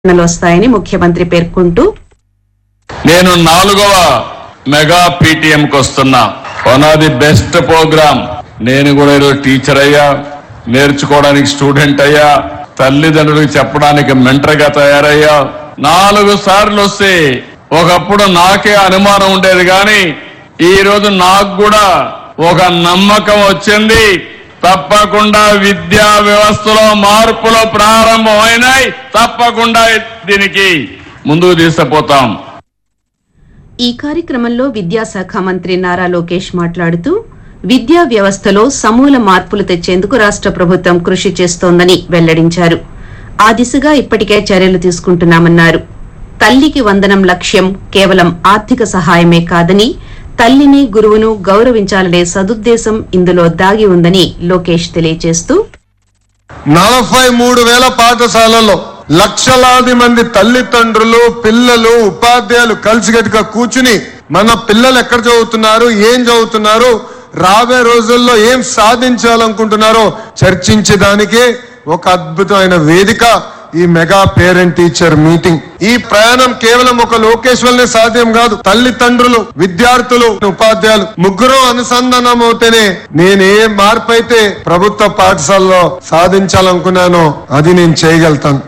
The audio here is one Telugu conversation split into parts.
లు వస్తాయని ముఖ్యమంత్రి పేర్కొంటూ నేను నాలుగవ మెగా పీటీఎం కి వస్తున్నా one of the best programme నేను కూడా ఈరోజు టీచర్ అయ్యా నేర్చుకోవడానికి స్టూడెంట్ అయ్యా తల్లిదండ్రులకు చెప్పడానికి మెంటర్ గా తయారయ్యా నాలుగు సార్లు వస్తే ఒకప్పుడు నాకే అనుమానం ఉండేది కానీ ఈ రోజు నాకు కూడా ఒక నమ్మకం వచ్చింది తప్పకుండా విద్యా వ్యవస్థలో మార్పులు ప్రారంభమైనాయి తప్పకుండా దీనికి ముందుకు తీసుకుపోతాం ఈ కార్యక్రమంలో విద్యాశాఖ మంత్రి నారా లోకేష్ మాట్లాడుతూ విద్యా వ్యవస్థలో సమూల మార్పులు తెచ్చేందుకు రాష్ట ప్రభుత్వం కృషి చేస్తోందని వెల్లడించారు ఆ దిశగా ఇప్పటికే చర్యలు తీసుకుంటున్నామన్నారు తల్లికి వందనం లక్ష్యం కేవలం ఆర్థిక సహాయమే కాదని తల్లిని గురువును గౌరవించాలనే సదుద్దేశం ఇందులో దాగి ఉందని లోకేష్ తెలియజేస్తూ నలభై మూడు వేల పాఠశాలల్లో లక్షలాది మంది తల్లిదండ్రులు పిల్లలు ఉపాధ్యాయులు కలిసిగట్టుగా కూర్చుని మన పిల్లలు ఎక్కడ చదువుతున్నారు ఏం చదువుతున్నారు రాబోయే రోజుల్లో ఏం సాధించాలనుకుంటున్నారో చర్చించడానికే ఒక అద్భుతమైన వేదిక ఈ మెగా పేరెంట్ టీచర్ మీటింగ్ ఈ ప్రయాణం కేవలం ఒక లోకేష్ వల్లనే సాధ్యం కాదు తల్లిదండ్రులు విద్యార్థులు ఉపాధ్యాయులు ముగ్గురు అనుసంధానం అవుతేనే నేను ఏ మార్పు అయితే ప్రభుత్వ పాఠశాలలో సాధించాలనుకున్నానో అది నేను చేయగలుగుతాను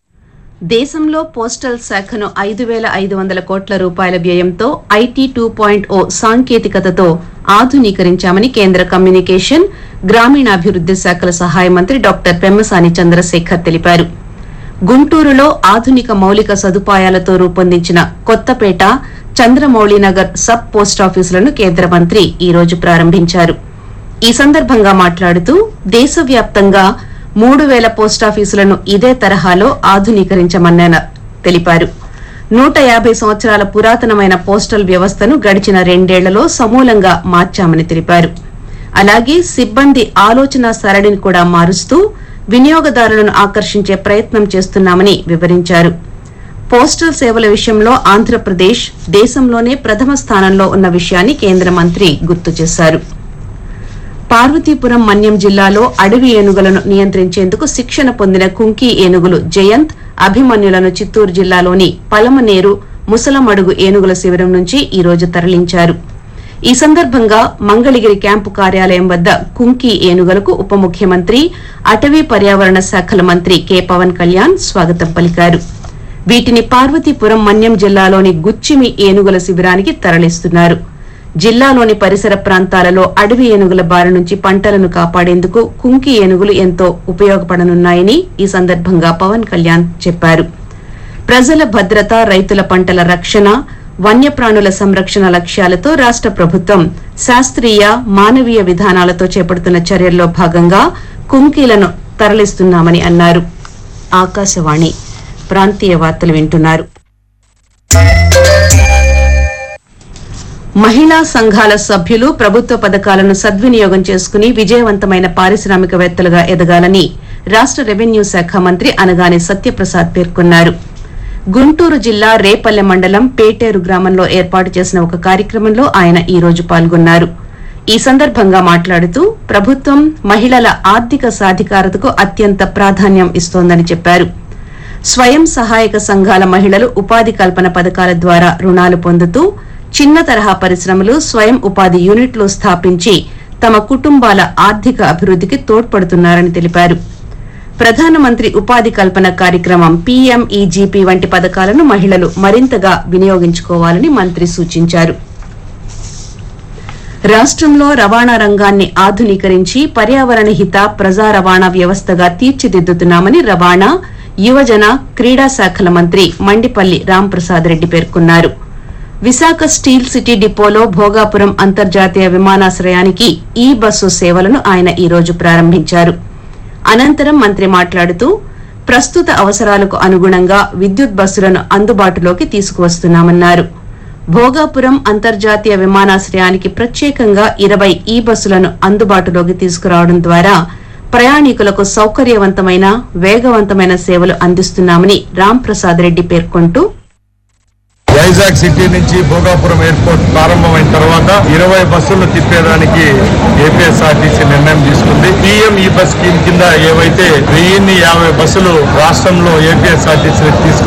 దేశంలో పోస్టల్ శాఖను ఐదు వేల ఐదు వందల కోట్ల రూపాయల వ్యయంతో ఐటీ టూ పాయింట్ ఓ సాంకేతికతతో ఆధునీకరించామని కేంద్ర కమ్యూనికేషన్ గ్రామీణాభివృద్ది శాఖల సహాయ మంత్రి డాక్టర్ పెమ్మసాని చంద్రశేఖర్ తెలిపారు గుంటూరులో ఆధునిక మౌలిక సదుపాయాలతో రూపొందించిన కొత్తపేట చంద్రమౌళినగర్ సబ్ పోస్టాఫీసులను కేంద్ర మంత్రి ఈ రోజు ప్రారంభించారు ఈ సందర్భంగా మాట్లాడుతూ దేశవ్యాప్తంగా మూడు వేల పోస్టాఫీసులను ఇదే తరహాలో ఆధునీకరించమన్న తెలిపారు నూట యాభై సంవత్సరాల పురాతనమైన పోస్టల్ వ్యవస్థను గడిచిన రెండేళ్లలో సమూలంగా మార్చామని తెలిపారు అలాగే సిబ్బంది ఆలోచన సరళిని కూడా మారుస్తూ వినియోగదారులను ఆకర్షించే ప్రయత్నం చేస్తున్నామని వివరించారు పోస్టల్ సేవల విషయంలో ఆంధ్రప్రదేశ్ దేశంలోనే ప్రథమ స్థానంలో ఉన్న విషయాన్ని కేంద్ర మంత్రి గుర్తు చేశారు పార్వతీపురం మన్యం జిల్లాలో అడవి ఏనుగులను నియంత్రించేందుకు శిక్షణ పొందిన కుంకి ఏనుగులు జయంత్ అభిమన్యులను చిత్తూరు జిల్లాలోని పలమనేరు ముసలమడుగు ఏనుగుల శిబిరం నుంచి ఈ రోజు తరలించారు ఈ సందర్భంగా మంగళగిరి క్యాంపు కార్యాలయం వద్ద కుంకి ఏనుగులకు ఉప ముఖ్యమంత్రి అటవీ పర్యావరణ శాఖల మంత్రి కె పవన్ కళ్యాణ్ స్వాగతం పలికారు వీటిని పార్వతీపురం మన్యం జిల్లాలోని గుచ్చిమి ఏనుగుల శిబిరానికి తరలిస్తున్నారు జిల్లాలోని పరిసర ప్రాంతాలలో అడవి ఏనుగుల బారి నుంచి పంటలను కాపాడేందుకు కుంకి ఏనుగులు ఎంతో ఉపయోగపడనున్నాయని ఈ సందర్భంగా పవన్ కళ్యాణ్ చెప్పారు ప్రజల భద్రత రైతుల పంటల రక్షణ వన్యప్రాణుల సంరక్షణ లక్ష్యాలతో రాష్ట ప్రభుత్వం శాస్త్రీయ మానవీయ విధానాలతో చేపడుతున్న చర్యల్లో భాగంగా కుంకీలను తరలిస్తున్నామని అన్నారు ఆకాశవాణి ప్రాంతీయ వార్తలు వింటున్నారు మహిళా సంఘాల సభ్యులు ప్రభుత్వ పథకాలను సద్వినియోగం చేసుకుని విజయవంతమైన పారిశ్రామికవేత్తలుగా ఎదగాలని రాష్ట రెవెన్యూ శాఖ మంత్రి అనగాని సత్యప్రసాద్ పేర్కొన్నారు గుంటూరు జిల్లా రేపల్లె మండలం పేటేరు గ్రామంలో ఏర్పాటు చేసిన ఒక కార్యక్రమంలో ఆయన ఈ రోజు పాల్గొన్నారు ఈ సందర్భంగా మాట్లాడుతూ ప్రభుత్వం మహిళల ఆర్థిక సాధికారతకు అత్యంత ప్రాధాన్యం ఇస్తోందని చెప్పారు స్వయం సహాయక సంఘాల మహిళలు ఉపాధి కల్పన పథకాల ద్వారా రుణాలు పొందుతూ చిన్న తరహా పరిశ్రమలు స్వయం ఉపాధి యూనిట్లు స్థాపించి తమ కుటుంబాల ఆర్థిక అభివృద్ధికి తోడ్పడుతున్నారని తెలిపారు ప్రధానమంత్రి ఉపాధి కల్పన కార్యక్రమం పీఎంఈజీపీ వంటి పథకాలను మహిళలు మరింతగా వినియోగించుకోవాలని మంత్రి సూచించారు రాష్ట్రంలో రవాణా రంగాన్ని ఆధునీకరించి పర్యావరణ హిత ప్రజా రవాణా వ్యవస్థగా తీర్చిదిద్దుతున్నామని రవాణా యువజన క్రీడా శాఖల మంత్రి మండిపల్లి రాంప్రసాద్ రెడ్డి పేర్కొన్నారు విశాఖ స్టీల్ సిటీ డిపోలో భోగాపురం అంతర్జాతీయ విమానాశ్రయానికి ఈ బస్సు సేవలను ఆయన ఈ రోజు ప్రారంభించారు అనంతరం మంత్రి మాట్లాడుతూ ప్రస్తుత అవసరాలకు అనుగుణంగా విద్యుత్ బస్సులను అందుబాటులోకి తీసుకువస్తున్నామన్నారు భోగాపురం అంతర్జాతీయ విమానాశ్రయానికి ప్రత్యేకంగా ఇరవై ఈ బస్సులను అందుబాటులోకి తీసుకురావడం ద్వారా ప్రయాణికులకు సౌకర్యవంతమైన వేగవంతమైన సేవలు అందిస్తున్నామని రాంప్రసాద్ రెడ్డి పేర్కొంటూ వైజాగ్ సిటీ నుంచి భోగాపురం ఎయిర్పోర్ట్ ప్రారంభమైన తర్వాత ఇరవై బస్సులు తిప్పేదానికి ఏపీఎస్ఆర్టీసీ నిర్ణయం తీసుకుంది పిఎం ఈ బస్ స్కీమ్ కింద ఏవైతే వెయ్యిన్ని యాభై బస్సులు రాష్ట్రంలో ఏపీఎస్ఆర్టీసీ తీసుకు